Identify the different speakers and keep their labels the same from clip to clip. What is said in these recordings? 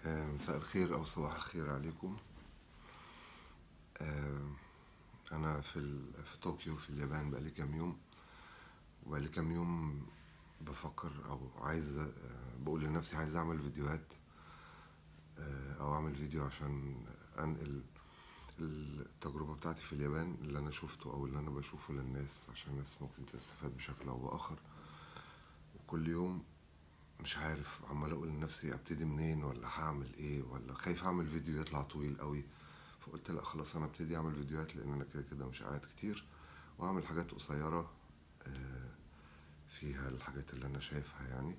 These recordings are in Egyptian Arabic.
Speaker 1: آه، مساء الخير أو صباح الخير عليكم آه، أنا في ال- في طوكيو في اليابان بقالي كام يوم وبقالي كام يوم بفكر أو عايز آه، بقول لنفسي عايز أعمل فيديوهات آه، أو أعمل فيديو عشان أنقل التجربة بتاعتي في اليابان اللي أنا شفته أو اللي أنا بشوفه للناس عشان الناس ممكن تستفاد بشكل أو بآخر وكل يوم مش عارف عمال اقول لنفسي ابتدي منين ولا هعمل ايه ولا خايف اعمل فيديو يطلع طويل قوي فقلت لا خلاص انا ابتدي اعمل فيديوهات لان انا كده كده مش قاعد كتير واعمل حاجات قصيرة آه، فيها الحاجات اللي انا شايفها يعني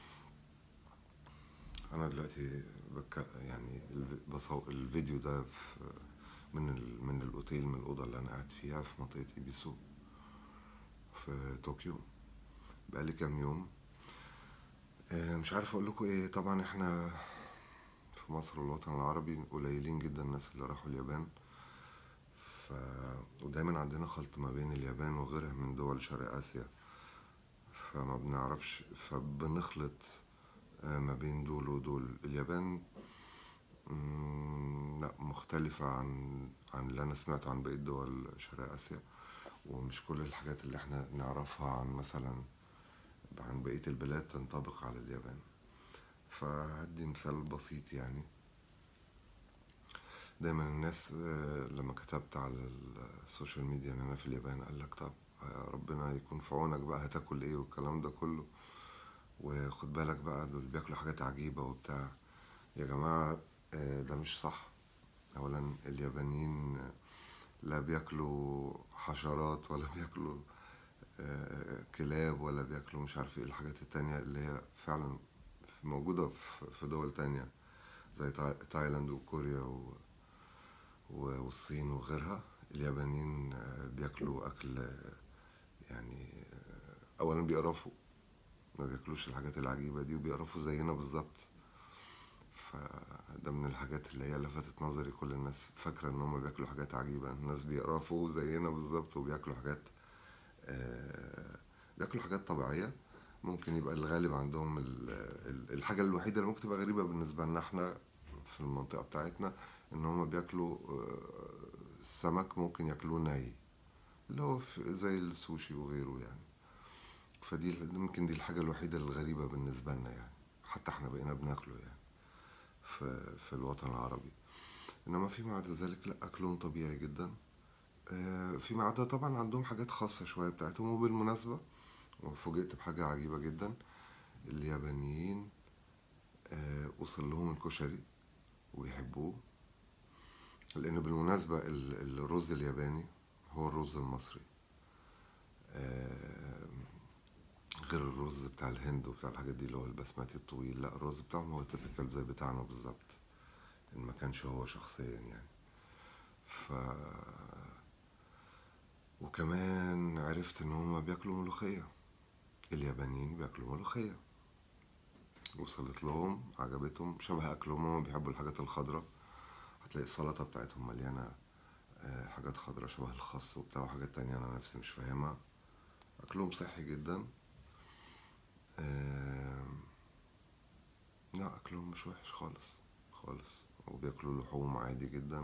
Speaker 1: انا دلوقتي بك يعني الف- بصو... الفيديو ده في من ال... من الاوتيل من الاوضه اللي انا قاعد فيها في منطقه ايبيسو في طوكيو بقالي كام يوم آه، مش عارف اقول لكم ايه طبعا احنا في مصر والوطن العربي قليلين جدا الناس اللي راحوا اليابان ف... ودايما عندنا خلط ما بين اليابان وغيرها من دول شرق اسيا فما بنعرفش فبنخلط آه، ما بين دول ودول اليابان مم، لا مختلفة عن عن اللي أنا سمعته عن بقية دول شرق آسيا ومش كل الحاجات اللي احنا نعرفها عن مثلا عن بقية البلاد تنطبق على اليابان فهدي مثال بسيط يعني دايما الناس آه، لما كتبت على السوشيال ميديا ان انا في اليابان قال لك طب آه، ربنا يكون في عونك بقى هتاكل ايه والكلام ده كله وخد بالك بقى دول بياكلوا حاجات عجيبة وبتاع يا جماعة آه، ده مش صح اولا اليابانيين لا بياكلوا حشرات ولا بياكلوا آه، كلاب ولا بياكلوا مش عارف ايه الحاجات التانية اللي هي فعلا موجودة في في دول تانية زي تاي- تايلاند وكوريا و... و- والصين وغيرها اليابانيين آه، بياكلوا أكل آه، يعني آه، أولا بيقرفوا ما بياكلوش الحاجات العجيبة دي وبيقرفوا زينا بالظبط فده من الحاجات اللي هي لفتت نظري كل الناس فاكرة إن هم بياكلوا حاجات عجيبة الناس بيقرفوا زينا بالظبط وبياكلوا حاجات آه، بياكلوا حاجات طبيعية ممكن يبقى الغالب عندهم ال- ال- الحاجة الوحيدة اللي ممكن تبقى غريبة بالنسبة لنا احنا في المنطقة بتاعتنا ان هم بياكلوا آه، السمك ممكن ياكلوه ني اللي هو في- زي السوشي وغيره يعني فدي ممكن دي الحاجة الوحيدة الغريبة بالنسبة لنا يعني حتى احنا بقينا بناكله يعني في, في الوطن العربي انما فيما عدا ذلك لا اكلهم طبيعي جدا آه، فيما عدا طبعا عندهم حاجات خاصة شوية بتاعتهم وبالمناسبة وفوجئت بحاجة عجيبة جدا اليابانيين آه، وصل لهم الكشري وبيحبوه لأن بالمناسبة ال- الرز الياباني هو الرز المصري آه، غير الرز بتاع الهند وبتاع الحاجات دي اللي هو البسمتي الطويل لا الرز بتاعهم هو تيبيكال زي بتاعنا بالظبط إن ما كانش هو شخصيا يعني ف وكمان عرفت ان هما بياكلوا ملوخية اليابانيين بياكلوا ملوخية وصلت لهم عجبتهم شبه اكلهم هما بيحبوا الحاجات الخضراء هتلاقي السلطة بتاعتهم مليانة آه، حاجات خضراء شبه الخس وبتاع وحاجات تانية انا نفسي مش فاهمها اكلهم صحي جدا آم، لا اكلهم مش وحش خالص خالص وبياكلوا لحوم عادي جدا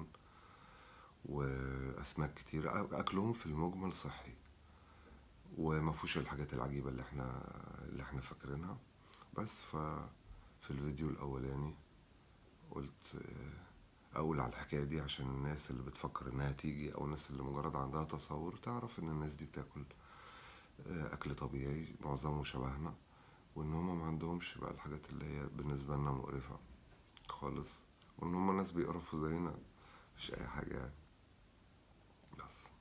Speaker 1: واسماك كتير أ- اكلهم في المجمل صحي وما فيهوش الحاجات العجيبه اللي احنا اللي احنا فاكرينها بس ف في الفيديو الاولاني قلت آه، اقول على الحكايه دي عشان الناس اللي بتفكر انها تيجي او الناس اللي مجرد عندها تصور تعرف ان الناس دي بتاكل آه، اكل طبيعي معظمه شبهنا وان هما ما عندهمش بقى الحاجات اللي هي بالنسبه لنا مقرفه خالص وان هما ناس بيقرفوا زينا مفيش اي حاجه يعني بس